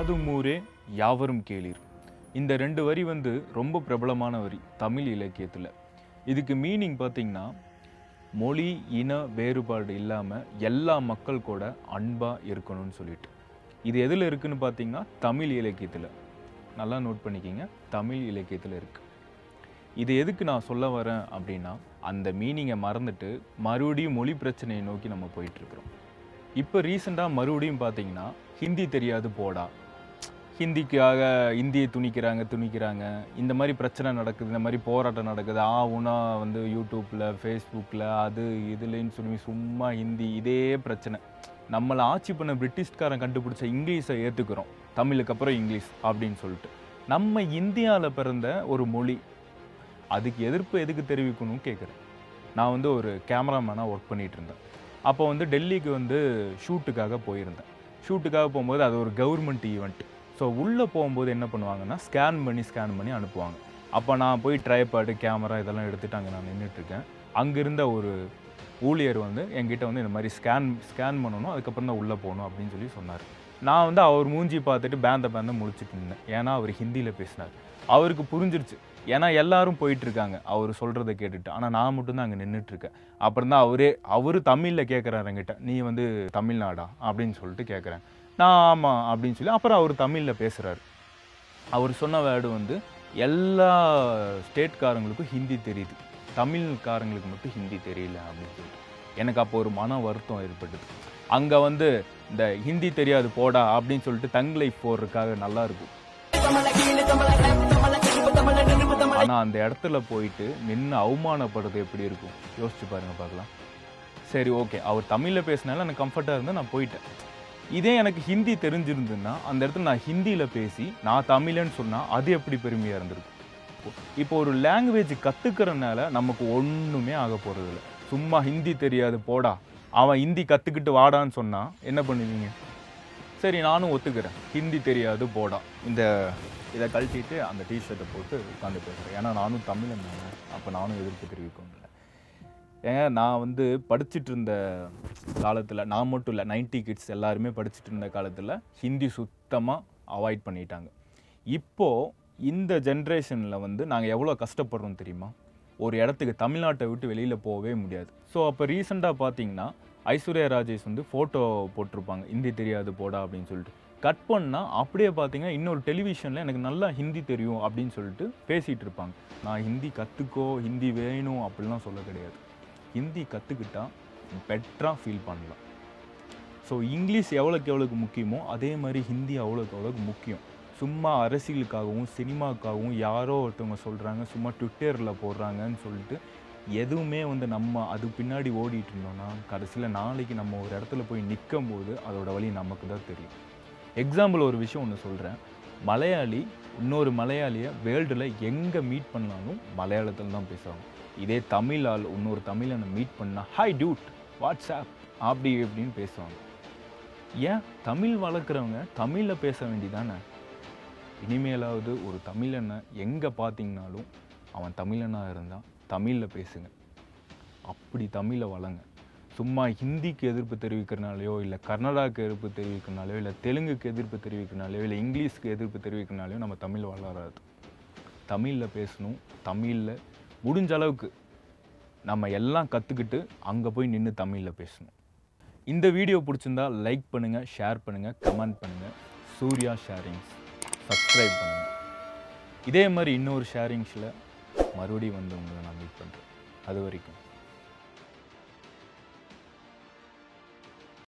யாதும் ஊரே யாவரும் கேளீர் இந்த ரெண்டு வரி வந்து ரொம்ப பிரபலமான வரி தமிழ் இலக்கியத்தில் இதுக்கு மீனிங் பார்த்தீங்கன்னா மொழி இன வேறுபாடு இல்லாமல் எல்லா மக்கள் கூட அன்பாக இருக்கணும்னு சொல்லிட்டு இது எதில் இருக்குன்னு பார்த்தீங்கன்னா தமிழ் இலக்கியத்தில் நல்லா நோட் பண்ணிக்கிங்க தமிழ் இலக்கியத்தில் இருக்குது இது எதுக்கு நான் சொல்ல வரேன் அப்படின்னா அந்த மீனிங்கை மறந்துட்டு மறுபடியும் மொழி பிரச்சனையை நோக்கி நம்ம போயிட்டுருக்குறோம் இப்போ ரீசெண்டாக மறுபடியும் பார்த்தீங்கன்னா ஹிந்தி தெரியாது போடா ஹிந்திக்காக இந்தியை துணிக்கிறாங்க துணிக்கிறாங்க இந்த மாதிரி பிரச்சனை நடக்குது இந்த மாதிரி போராட்டம் நடக்குது ஆ உனா வந்து யூடியூப்பில் ஃபேஸ்புக்கில் அது இதுலன்னு சொல்லி சும்மா ஹிந்தி இதே பிரச்சனை நம்மளை ஆட்சி பண்ண பிரிட்டிஷ்காரன் கண்டுபிடிச்ச இங்கிலீஷை ஏற்றுக்கிறோம் தமிழுக்கு அப்புறம் இங்கிலீஷ் அப்படின்னு சொல்லிட்டு நம்ம இந்தியாவில் பிறந்த ஒரு மொழி அதுக்கு எதிர்ப்பு எதுக்கு தெரிவிக்கணும்னு கேட்குறேன் நான் வந்து ஒரு கேமராமேனாக ஒர்க் பண்ணிகிட்டு இருந்தேன் அப்போ வந்து டெல்லிக்கு வந்து ஷூட்டுக்காக போயிருந்தேன் ஷூட்டுக்காக போகும்போது அது ஒரு கவர்மெண்ட் ஈவெண்ட் ஸோ உள்ளே போகும்போது என்ன பண்ணுவாங்கன்னா ஸ்கேன் பண்ணி ஸ்கேன் பண்ணி அனுப்புவாங்க அப்போ நான் போய் ட்ரைபாடு கேமரா இதெல்லாம் எடுத்துட்டு அங்கே நான் நின்றுட்டுருக்கேன் அங்கே இருந்த ஒரு ஊழியர் வந்து என்கிட்ட வந்து இந்த மாதிரி ஸ்கேன் ஸ்கேன் பண்ணணும் அதுக்கப்புறம் தான் உள்ளே போகணும் அப்படின்னு சொல்லி சொன்னார் நான் வந்து அவர் மூஞ்சி பார்த்துட்டு பேந்த பேந்த முழிச்சிட்டு இருந்தேன் ஏன்னா அவர் ஹிந்தியில் பேசினார் அவருக்கு புரிஞ்சிருச்சு ஏன்னா எல்லாரும் போயிட்டு இருக்காங்க அவர் சொல்கிறத கேட்டுட்டு ஆனால் நான் மட்டும்தான் அங்கே நின்றுட்டு இருக்கேன் அப்புறம் தான் அவரே அவர் தமிழில் கேட்குறாரு என்கிட்ட நீ வந்து தமிழ்நாடா அப்படின்னு சொல்லிட்டு கேட்குறேன் நான் ஆமாம் அப்படின்னு சொல்லி அப்புறம் அவர் தமிழில் பேசுகிறாரு அவர் சொன்ன வேர்டு வந்து எல்லா ஸ்டேட்காரங்களுக்கும் ஹிந்தி தெரியுது தமிழ்காரங்களுக்கு மட்டும் ஹிந்தி தெரியல அப்படின்னு சொல்லிட்டு எனக்கு அப்போ ஒரு மன வருத்தம் ஏற்பட்டது அங்கே வந்து இந்த ஹிந்தி தெரியாது போடா அப்படின்னு சொல்லிட்டு தங் லைஃப் போடுறதுக்காக நல்லா இருக்கும் ஆனால் அந்த இடத்துல போயிட்டு நின்று அவமானப்படுறது எப்படி இருக்கும் யோசிச்சு பாருங்க பார்க்கலாம் சரி ஓகே அவர் தமிழில் பேசினால எனக்கு கம்ஃபர்ட்டாக இருந்தால் நான் போயிட்டேன் இதே எனக்கு ஹிந்தி தெரிஞ்சிருந்துன்னா அந்த இடத்துல நான் ஹிந்தியில் பேசி நான் தமிழன்னு சொன்னால் அது எப்படி பெருமையாக இருந்திருக்கும் இப்போ ஒரு லாங்குவேஜ் கற்றுக்கிறனால நமக்கு ஒன்றுமே ஆக போகிறதில்ல சும்மா ஹிந்தி தெரியாது போடா அவன் ஹிந்தி கற்றுக்கிட்டு வாடான்னு சொன்னால் என்ன பண்ணுவீங்க சரி நானும் ஒத்துக்கிறேன் ஹிந்தி தெரியாது போடா இந்த இதை கழட்டிட்டு அந்த டிஷர்ட்டை போட்டு உட்காந்து பேசுகிறேன் ஏன்னா நானும் தமிழன் தானே அப்போ நானும் எதிர்ப்பு தெரிவிக்கணும் இல்லை ஏங்க நான் வந்து படிச்சுட்டு இருந்த காலத்தில் நான் மட்டும் இல்லை 90 கிட்ஸ் எல்லாருமே படிச்சுட்டு இருந்த காலத்தில் ஹிந்தி சுத்தமாக அவாய்ட் பண்ணிட்டாங்க இப்போது இந்த ஜென்ரேஷனில் வந்து நாங்கள் எவ்வளோ கஷ்டப்படுறோம் தெரியுமா ஒரு இடத்துக்கு தமிழ்நாட்டை விட்டு வெளியில் போகவே முடியாது ஸோ அப்போ ரீசெண்டாக பார்த்தீங்கன்னா ஐஸ்வர்யா ராஜேஷ் வந்து ஃபோட்டோ போட்டிருப்பாங்க ஹிந்தி தெரியாது போடா அப்படின்னு சொல்லிட்டு கட் பண்ணால் அப்படியே பார்த்தீங்கன்னா இன்னொரு டெலிவிஷனில் எனக்கு நல்லா ஹிந்தி தெரியும் அப்படின்னு சொல்லிட்டு பேசிகிட்டு இருப்பாங்க நான் ஹிந்தி கற்றுக்கோ ஹிந்தி வேணும் அப்படிலாம் சொல்ல கிடையாது ஹிந்தி கற்றுக்கிட்டா பெட்டராக ஃபீல் பண்ணலாம் ஸோ இங்கிலீஷ் எவ்வளோக்கு எவ்வளோக்கு முக்கியமோ அதே மாதிரி ஹிந்தி அவ்வளோக்கு அவ்வளோக்கு முக்கியம் சும்மா அரசியலுக்காகவும் சினிமாவுக்காகவும் யாரோ ஒருத்தவங்க சொல்கிறாங்க சும்மா ட்விட்டரில் போடுறாங்கன்னு சொல்லிட்டு எதுவுமே வந்து நம்ம அது பின்னாடி ஓடிட்டு இருந்தோம்னா கடைசியில் நாளைக்கு நம்ம ஒரு இடத்துல போய் நிற்கும் போது அதோட வழி நமக்கு தான் தெரியும் எக்ஸாம்பிள் ஒரு விஷயம் ஒன்று சொல்கிறேன் மலையாளி இன்னொரு மலையாளியை வேர்ல்டில் எங்கே மீட் பண்ணாலும் மலையாளத்தில் தான் பேசுவாங்க இதே தமிழ் ஆள் இன்னொரு தமிழனை மீட் பண்ணால் ஹாய் டியூட் வாட்ஸ்அப் அப்படி இப்படின்னு பேசுவாங்க ஏன் தமிழ் வளர்க்குறவங்க தமிழில் பேச வேண்டியதானே இனிமேலாவது ஒரு தமிழனை எங்கே பார்த்தீங்கனாலும் அவன் தமிழனாக இருந்தால் தமிழில் பேசுங்க அப்படி தமிழை வளங்க சும்மா ஹிந்திக்கு எதிர்ப்பு தெரிவிக்கிறனாலையோ இல்லை கன்னடாவுக்கு எதிர்ப்பு தெரிவிக்கிறனாலையோ இல்லை தெலுங்குக்கு எதிர்ப்பு தெரிவிக்கிறனாலையோ இல்லை இங்கிலீஷ்க்கு எதிர்ப்பு தெரிவிக்கிறனாலையோ நம்ம தமிழ் வளராது தமிழில் பேசணும் தமிழில் முடிஞ்ச அளவுக்கு நம்ம எல்லாம் கற்றுக்கிட்டு அங்கே போய் நின்று தமிழில் பேசணும் இந்த வீடியோ பிடிச்சிருந்தா லைக் பண்ணுங்கள் ஷேர் பண்ணுங்கள் கமெண்ட் பண்ணுங்கள் சூர்யா ஷேரிங்ஸ் சப்ஸ்கிரைப் பண்ணுங்கள் இதே மாதிரி இன்னொரு ஷேரிங்ஸில் மறுபடியும் வந்து உங்களை நான் மீட் பண்ணுறேன் அது வரைக்கும்